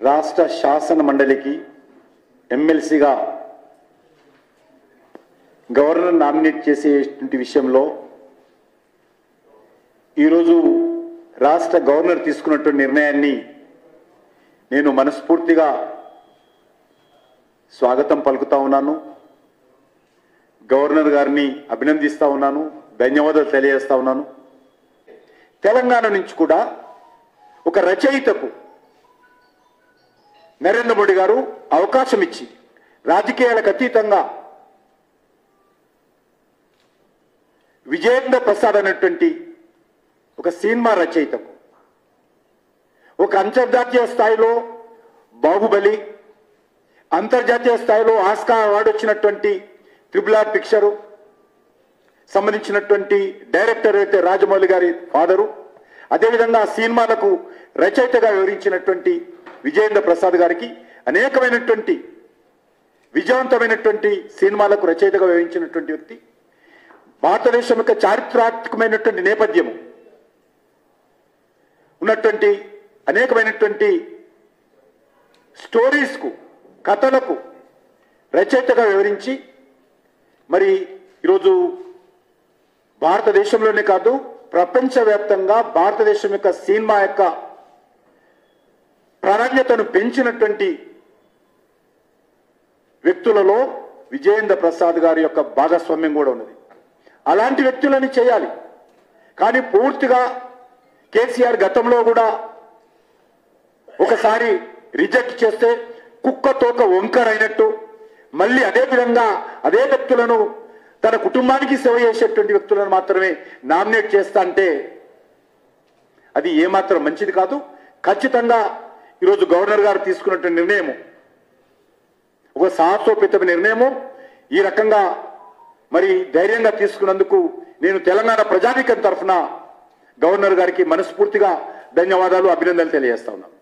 రాష్ట్ర శాసన మండలికి ఎమ్మెల్సీగా గవర్నర్ నామినేట్ చేసేటువంటి విషయంలో ఈరోజు రాష్ట్ర గవర్నర్ తీసుకున్నటువంటి నిర్ణయాన్ని నేను మనస్ఫూర్తిగా స్వాగతం పలుకుతా ఉన్నాను గవర్నర్ గారిని అభినందిస్తా ఉన్నాను ధన్యవాదాలు తెలియజేస్తా ఉన్నాను తెలంగాణ నుంచి కూడా ఒక రచయితకు నరేంద్ర మోడీ గారు అవకాశం ఇచ్చి రాజకీయాలకు అతీతంగా విజయేంద్ర ప్రసాద్ అనేటువంటి ఒక సినిమా రచయితకు ఒక అంతర్జాతీయ స్థాయిలో బాహుబలి అంతర్జాతీయ స్థాయిలో ఆస్కార్ అవార్డు వచ్చినటువంటి త్రిబుల్ ఆర్ పిక్చరు సంబంధించినటువంటి డైరెక్టర్ అయితే రాజమౌళి గారి ఫాదరు అదేవిధంగా ఆ సినిమాలకు రచయితగా వివరించినటువంటి విజయేంద్ర ప్రసాద్ గారికి అనేకమైనటువంటి విజయవంతమైనటువంటి సినిమాలకు రచయితగా వివరించినటువంటి వ్యక్తి భారతదేశం యొక్క చారిత్రాత్మకమైనటువంటి నేపథ్యము ఉన్నటువంటి అనేకమైనటువంటి స్టోరీస్కు కథలకు రచయితగా వివరించి మరి ఈరోజు భారతదేశంలోనే కాదు ప్రపంచవ్యాప్తంగా భారతదేశం యొక్క సినిమా యొక్క ప్రాధాన్యతను పెంచినటువంటి వ్యక్తులలో విజయేంద్ర ప్రసాద్ గారి యొక్క భాగస్వామ్యం కూడా ఉన్నది అలాంటి వ్యక్తులని చేయాలి కానీ పూర్తిగా కేసీఆర్ గతంలో కూడా ఒకసారి రిజెక్ట్ చేస్తే కుక్క తోక వంకర్ అయినట్టు మళ్ళీ అదే విధంగా అదే వ్యక్తులను తన కుటుంబానికి సేవ చేసేటువంటి వ్యక్తులను మాత్రమే నామినేట్ చేస్తా అంటే అది ఏమాత్రం మంచిది కాదు ఖచ్చితంగా ఈరోజు గవర్నర్ గారు తీసుకున్నటువంటి నిర్ణయము ఒక సాహసోపేతమైన నిర్ణయము ఈ రకంగా మరి ధైర్యంగా తీసుకున్నందుకు నేను తెలంగాణ ప్రజానీకం తరఫున గవర్నర్ గారికి మనస్ఫూర్తిగా ధన్యవాదాలు అభినందనలు తెలియజేస్తా ఉన్నాను